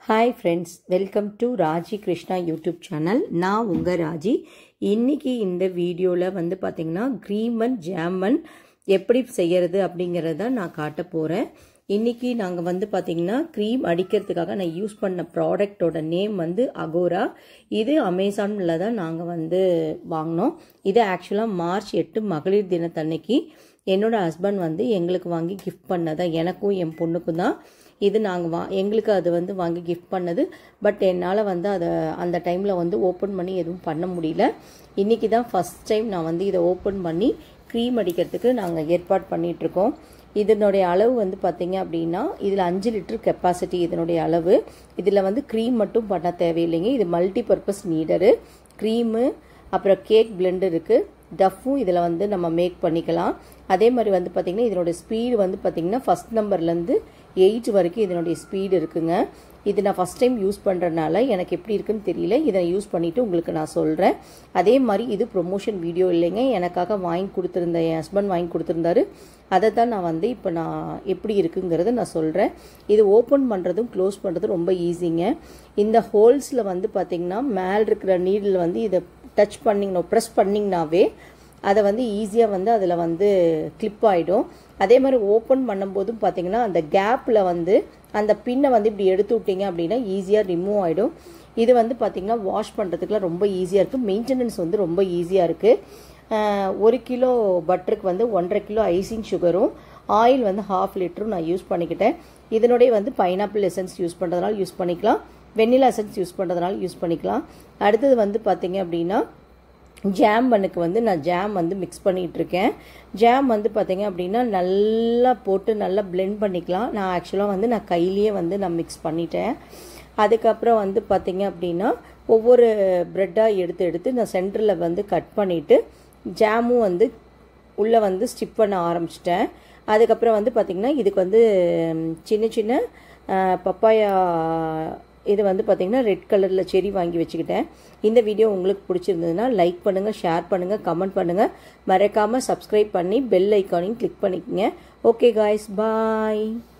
hi friends welcome to Raji Krishna YouTube channel நான் உங்கள் ராஜி இன்னைக்கு இந்த வீடியோவில் வந்து பார்த்தீங்கன்னா க்ரீமன் ஜாமன் எப்படி செய்யறது அப்படிங்கிறத நான் காட்ட போகிறேன் இன்னைக்கு நாங்கள் வந்து பார்த்தீங்கன்னா க்ரீம் அடிக்கிறதுக்காக நான் யூஸ் பண்ண ப்ராடக்டோட நேம் வந்து அகோரா இது அமேசானில் தான் நாங்கள் வந்து வாங்கினோம் இது ஆக்சுவலாக மார்ச் எட்டு மகளிர் தினத்தன்னைக்கு என்னோட ஹஸ்பண்ட் வந்து எங்களுக்கு வாங்கி கிஃப்ட் பண்ணதா எனக்கும் என் பொண்ணுக்கும் தான் இது நாங்கள் வா எங்களுக்கு அது வந்து வாங்கி கிஃப்ட் பண்ணது பட் என்னால் வந்து அதை அந்த டைமில் வந்து ஓப்பன் பண்ணி எதுவும் பண்ண முடியல இன்றைக்கி தான் ஃபஸ்ட் டைம் நான் வந்து இதை ஓப்பன் பண்ணி க்ரீம் அடிக்கிறதுக்கு நாங்கள் ஏற்பாடு பண்ணிகிட்ருக்கோம் இதனுடைய அளவு வந்து பார்த்தீங்க அப்படின்னா இதில் அஞ்சு லிட்டர் கெப்பாசிட்டி இதனுடைய அளவு இதில் வந்து க்ரீம் மட்டும் பண்ண தேவையில்லைங்க இது மல்டி பர்பஸ் நீடரு க்ரீமு அப்புறம் கேக் பிளெண்டு இருக்குது டஃப்பும் இதில் வந்து நம்ம மேக் பண்ணிக்கலாம் அதே மாதிரி வந்து பார்த்திங்கன்னா இதனுடைய ஸ்பீடு வந்து பார்த்திங்கன்னா ஃபஸ்ட் நம்பர்லேருந்து எயிட் வரைக்கும் இதனுடைய ஸ்பீடு இருக்குங்க இது நான் ஃபஸ்ட் டைம் யூஸ் பண்ணுறதுனால எனக்கு எப்படி இருக்குன்னு தெரியல இதை யூஸ் பண்ணிவிட்டு உங்களுக்கு நான் சொல்கிறேன் அதே மாதிரி இது ப்ரொமோஷன் வீடியோ இல்லைங்க எனக்காக வாங்கி கொடுத்துருந்த என் ஹஸ்பண்ட் வாங்கி கொடுத்துருந்தாரு அதை தான் நான் வந்து இப்போ நான் எப்படி இருக்குங்கிறத நான் சொல்கிறேன் இது ஓப்பன் பண்ணுறதும் க்ளோஸ் பண்ணுறதும் ரொம்ப ஈஸிங்க இந்த ஹோல்ஸில் வந்து பார்த்திங்கன்னா மேல் இருக்கிற நீடில் வந்து இதை டச் பண்ணிங்கனோ ப்ரெஸ் பண்ணிங்கனாவே அதை வந்து ஈஸியாக வந்து அதில் வந்து கிளிப் ஆகிடும் அதே மாதிரி ஓப்பன் பண்ணும்போதும் பார்த்தீங்கன்னா அந்த கேப்பில் வந்து அந்த பின்னை வந்து இப்படி எடுத்து விட்டீங்க அப்படின்னா ஈஸியாக ரிமூவ் ஆகிடும் இது வந்து பார்த்திங்கன்னா வாஷ் பண்ணுறதுக்குலாம் ரொம்ப ஈஸியாக இருக்குது மெயின்டெனன்ஸ் வந்து ரொம்ப ஈஸியாக இருக்குது ஒரு கிலோ பட்டருக்கு வந்து ஒன்றரை கிலோ ஐசிங் சுகரும் ஆயில் வந்து ஹாஃப் லிட்டரும் நான் யூஸ் பண்ணிக்கிட்டேன் இதனுடைய வந்து பைனாப்பிள் எசன்ஸ் யூஸ் பண்ணுறதுனால யூஸ் பண்ணிக்கலாம் வெண்ணிலா எசன்ஸ் யூஸ் பண்ணுறதுனால யூஸ் பண்ணிக்கலாம் அடுத்தது வந்து பார்த்திங்க அப்படின்னா ஜாம் பண்ணுக்கு வந்து நான் ஜாம் வந்து மிக்ஸ் பண்ணிகிட்ருக்கேன் ஜாம் வந்து பார்த்திங்க அப்படின்னா நல்லா போட்டு நல்லா பிளெண்ட் பண்ணிக்கலாம் நான் ஆக்சுவலாக வந்து நான் கையிலேயே வந்து நான் மிக்ஸ் பண்ணிட்டேன் அதுக்கப்புறம் வந்து பார்த்திங்க அப்படின்னா ஒவ்வொரு ப்ரெட்டாக எடுத்து எடுத்து நான் சென்டரில் வந்து கட் பண்ணிவிட்டு ஜாமும் வந்து உள்ளே வந்து ஸ்டிப் பண்ண ஆரம்பிச்சிட்டேன் அதுக்கப்புறம் வந்து பார்த்திங்கன்னா இதுக்கு வந்து சின்ன சின்ன பப்பாயா இது வந்து பார்த்திங்கன்னா ரெட் கலரில் செடி வாங்கி வச்சுக்கிட்டேன் இந்த வீடியோ உங்களுக்கு பிடிச்சிருந்ததுன்னா லைக் பண்ணுங்கள் ஷேர் பண்ணுங்கள் கமெண்ட் பண்ணுங்கள் மறக்காமல் சப்ஸ்கிரைப் பண்ணி பெல் ஐக்கானையும் கிளிக் பண்ணிக்கோங்க ஓகே காய்ஸ் பாய்